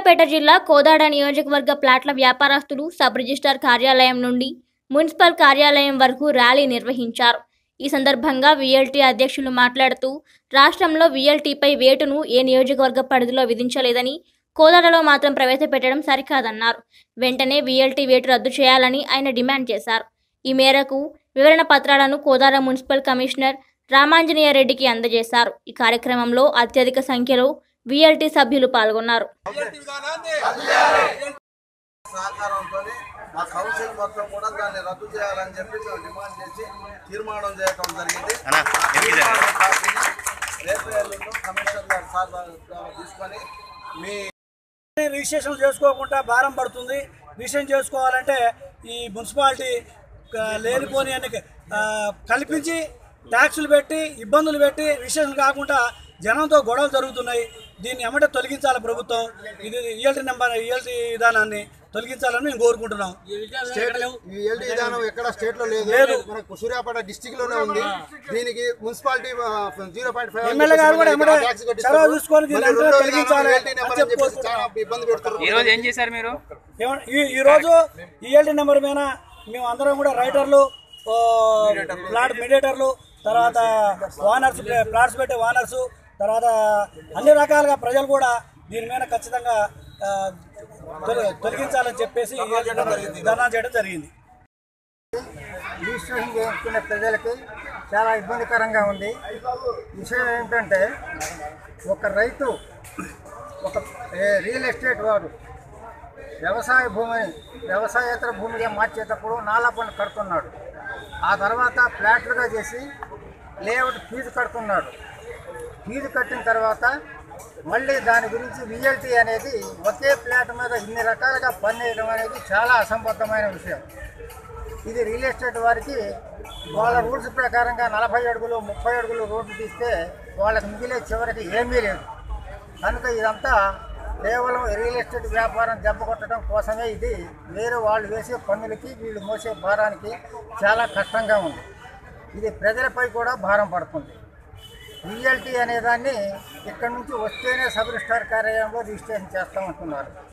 సూర్యాపేట జిల్లా కోదాడ నియోజకవర్గ ప్లాట్ల వ్యాపారస్తులు సబ్ రిజిస్ట్రార్ కార్యాలయం నుండి మున్సిపల్ కార్యాలయం వరకు ర్యాలీ నిర్వహించారు ఈ సందర్భంగా విఎల్టీ అధ్యక్షులు మాట్లాడుతూ రాష్ట్రంలో విఎల్టీపై వేటును ఏ నియోజకవర్గ పరిధిలో విధించలేదని కోదాడలో మాత్రం ప్రవేశపెట్టడం సరికాదన్నారు వెంటనే విఎల్టీ వేటు రద్దు చేయాలని ఆయన డిమాండ్ చేశారు ఈ మేరకు వివరణ పత్రాలను కోదాడ మున్సిపల్ కమిషనర్ రామాంజనేయ రెడ్డికి అందజేశారు ఈ కార్యక్రమంలో అత్యధిక సంఖ్యలో విఎల్టీ సభ్యులు పాల్గొన్నారు సహకారంతో మా కౌన్సిల్ మొత్తం కూడా దాన్ని రద్దు చేయాలని చెప్పి మేము డిమాండ్ చేసి తీర్మానం చేయడం జరిగింది అన్నా, ఎందుకు ఇది? తీర్మానం కాపీని రేపు ఎల్లుండి కమిషనర్ గారు సార్ దగ్గర తీసుకొని మీ రిజిస్ట్రేషన్ చేసుకోకుండా భారం పడుతుంది రిజిస్ట్రేషన్ చేసుకోవాలంటే ఈ మున్సిపాలిటీ ఆ, లేనిపోని అన్ని ఆ, కల్పించి ట్యాక్సులు పెట్టి ఇబ్బందులు పెట్టి రిజిస్ట్రేషన్ కాకుండా జనంతో గొడవలు జరుగుతున్నాయి దీన్ని ఎమ్మటే తొలగించాలి ప్రభుత్వం ఇది ఈఎల్టీ నెంబర్ ఈఎల్టీ విధానాన్ని తొలగించాలని మేము కోరుకుంటున్నాం స్టేట్ ఈ ఎల్టీ విధానం ఎక్కడ స్టేట్ లో లేదు లేదు. మనకు సూర్యాపేట డిస్టిక్ లోనే ఉంది దీనికి municipality zero point five MLA గారు కూడా ఎమ్మటే చొరవ చూసుకొని దీన్ని వెంటనే తొలగించాలి అని చెప్పి చాలా ఇబ్బంది పెడుతున్నారు ఈ రోజు ఏం చేశారు మీరు ఏమన్నా- ఈ ఈ రోజు ఈఎల్టీ నెంబర్ మీద మేము అందరం కూడా రైటర్లు ఓ, ప్లాట్ మీడియేటర్లు తర్వాత వానర్స్ ప్లాట్స్ పెట్టే వానర్స్ తర్వాత అన్ని రకాలుగా ప్రజలు కూడా దీని మీద ఖచ్చితంగా ఆ, తొల- తొలగించాలని చెప్పేసి ELT నెంబర్ ధర్నా చేయడం జరిగింది రిజిస్ట్రేషన్ చేసుకునే ప్రజలకి చాలా ఇబ్బందికరంగా ఉంది విషయం ఏంటంటే ఒక రైతు ఒక ఏ, రియల్ ఎస్టేట్ వాడు వ్యవసాయ భూమిని వ్యవసాయేతర భూమిగా మార్చేటప్పుడు నాలా పన్ను కడుతున్నాడు ఆ తర్వాత ఫ్లాట్లుగా చేసి లేఅవుట్ ఫీజు కడుతున్నాడు ఫీజు కట్టిన తర్వాత మళ్ళీ దాని గురించి విఎల్టీ అనేది ఒకే ఫ్లాట్ మీద ఇన్ని రకాలుగా పన్నేయడం అనేది చాలా అసంబద్ధమైన విషయం ఇది రియల్ ఎస్టేట్ వారికి వాళ్ళ రూల్స్ ప్రకారంగా నలభై అడుగులు ముప్పై అడుగులు రోడ్డు తీస్తే వాళ్ళకి మిగిలే చివరికి ఏమీ లేదు కనుక ఇదంతా కేవలం రియల్ ఎస్టేట్ వ్యాపారం దెబ్బ కొట్టడం కోసమే ఇది వేరే వాళ్ళు వేసే పన్నులకి వీళ్ళు మోసే భారానికి చాలా కష్టంగా ఉంది ఇది ప్రజలపై కూడా భారం పడుతుంది రియల్టీ అనేదాన్ని ఇక్కడ నుంచి వస్తేనే సబ్ రిజిస్టార్ కార్యాలయంలో రిజిస్ట్రేషన్ చేస్తామంటున్నారు